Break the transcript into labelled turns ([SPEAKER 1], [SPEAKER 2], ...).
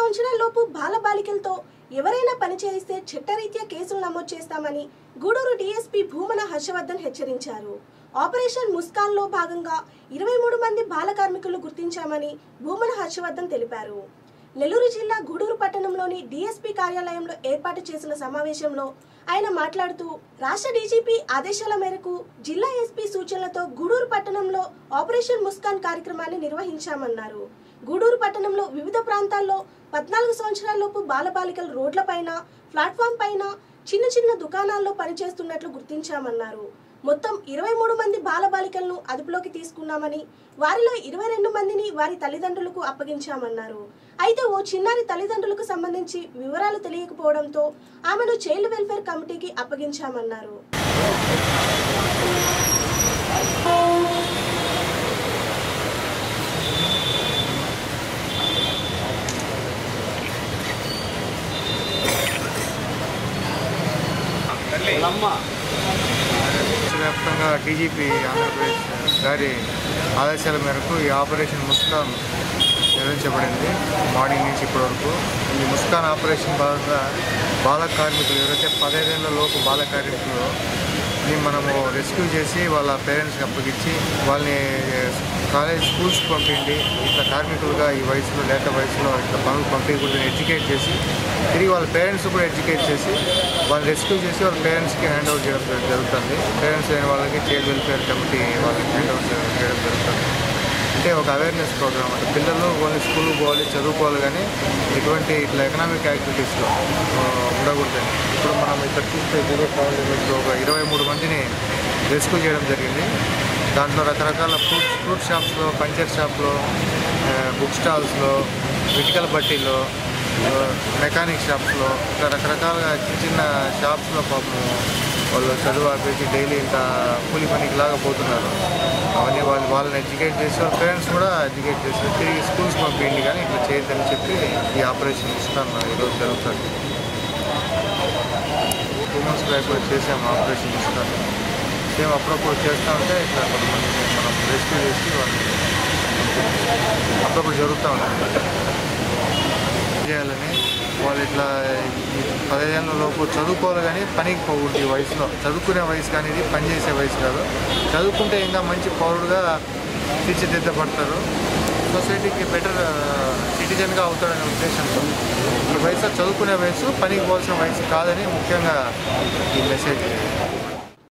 [SPEAKER 1] సంవత్సరాల లోపు బాలబాలికలతో ఎవరైనా పని చేయిస్తే చట్టరీత్యా కేసులు నమోదు చేస్తామని గూడూరు డీఎస్పీ భూమన హర్షవర్ధన్ హెచ్చరించారు ఆపరేషన్ ముస్కాన్ లో భాగంగా ఇరవై మూడు మంది బాల కార్మికులు గుర్తించామని భూమన హర్షవర్ధన్ తెలిపారు నెల్లూరు జిల్లా గూడూరు పట్టణంలోని డీఎస్పీ కార్యాలయంలో ఏర్పాటు చేసిన సమావేశంలో ఆయన మాట్లాడుతూ రాష్ట్ర డీజీపీ ఆదేశాల మేరకు జిల్లా ఎస్పీ సూచనలతో గూడూరు పట్టణంలో ఆపరేషన్ ముస్కాన్ కార్యక్రమాన్ని నిర్వహించామన్నారు గూడూరు పట్టణంలో వివిధ ప్రాంతాల్లో పద్నాలుగు సంవత్సరాలలోపు బాలబాలికలు రోడ్లపైన ప్లాట్ఫామ్ పైన చిన్న చిన్న దుకాణాల్లో పనిచేస్తున్నట్లు గుర్తించామన్నారు మొత్తం ఇరవై మూడు మంది బాలబాలికలను అదుపులోకి తీసుకున్నామని వారిలో ఇరవై రెండు మందిని వారి తల్లిదండ్రులకు అప్పగించామన్నారు అయితే ఓ చిన్నారి తల్లిదండ్రులకు సంబంధించి వివరాలు తెలియకపోవడంతో ఆమెను చైల్డ్ వెల్ఫేర్ కమిటీకి అప్పగించామన్నారు
[SPEAKER 2] వ్యాప్తంగా డీజీపీ ఆంధ్రప్రదేశ్ గారి ఆదేశాల మేరకు ఈ ఆపరేషన్ ముస్కాన్ నిర్వహించబడింది మార్నింగ్ నుంచి ఇప్పటి వరకు ఈ ముస్కాన్ ఆపరేషన్ భాగంగా బాల కార్మికులు ఎవరైతే పదహైదేళ్ల లోపు బాల కార్మికులు ని మనము రెస్క్యూ చేసి వాళ్ళ పేరెంట్స్కి అప్పగించి వాళ్ళని కాలేజ్ స్కూల్స్కి పంపిండి ఇట్లా కార్మికులుగా ఈ వయసులో లేత వయసులో ఇట్లా పనులు పంపించకుండా ఎడ్యుకేట్ చేసి తిరిగి వాళ్ళ పేరెంట్స్ కూడా ఎడ్యుకేట్ చేసి వాళ్ళని రెస్క్యూ చేసి వాళ్ళ పేరెంట్స్కి హ్యాండ్ ఓవర్ చేయడం జరు- జరుగుతుంది పేరెంట్స్ అయిన వాళ్ళకి చైల్డ్ వెల్ఫేర్ కమిటీ వాళ్ళకి హ్యాండ్ ఓవర్ చేయడం జరుగుతుంది అంటే ఒక అవేర్నెస్ ప్రోగ్రామ్ అంటే పిల్లలు ఓన్లీ స్కూల్కి పోవాలి చదువుకోవాలి కానీ ఎటువంటి ఇట్లా ఎకనామిక్ యాక్టివిటీస్లో ఆ, ఉండకూడదని ఇప్పుడు మనం ఇక్కడ చూస్తే జీరో ట్రావెల్ లిమిట్లో ఒక ఇరవై మూడు మందిని రెస్క్యూ చేయడం జరిగింది దాంట్లో రకరకాల ఫ్రూట్ ఫ్రూట్ షాప్స్లో పంచర్ షాప్లో ఆ, బుక్ స్టాల్స్లో మెడికల్ బట్టీలో ఆ, మెకానిక్ షాప్స్లో ఇట్లా రకరకాలుగా చిన్న చిన్న షాప్స్లో పాపం వాళ్ళు చదువు ఆపేసి డైలీ ఇంకా కూలి పనికి లాగా పోతున్నారు అవన్నీ వాళ్ళు వాళ్ళని ఎడ్యుకేట్ చేసి వాళ్ళ పేరెంట్స్ కూడా ఎడ్యుకేట్ చేసి తిరిగి స్కూల్స్ పంపించండి కానీ ఇట్లా చేయొద్దని చెప్పి ఈ ఆపరేషన్ ఇస్తాను ఈరోజు జరుగుతుంది టూ మంత్స్ బ్యాక్ కూడా చేసాము ఆపరేషన్ ఇస్తాను సేమ్ అప్పుడప్పుడు చేస్తూ ఉంటే ఇట్లా కొంతమంది మనం రెస్క్యూ చేసి వాళ్ళని అప్పుడప్పుడు జరుగుతూ ఉంటుంది చేయాలని వాళ్ళు ఇట్లా ఈ పదిహేను లోపు చదువుకోవాలి కానీ పనికి పోకూడదు ఈ వయసులో చదువుకునే వయసు కానీ ఇది పని చేసే వయసు కాదు చదువుకుంటే ఇంకా మంచి పౌరుడుగా తీర్చిదిద్దబడతారు సొసైటీకి బెటర్ సిటిజన్గా అవుతాడనే ఉద్దేశంతో ఈ వయసు చదువుకునే వయసు పనికి పోవాల్సిన వయసు కాదని ముఖ్యంగా ఈ మెసేజ్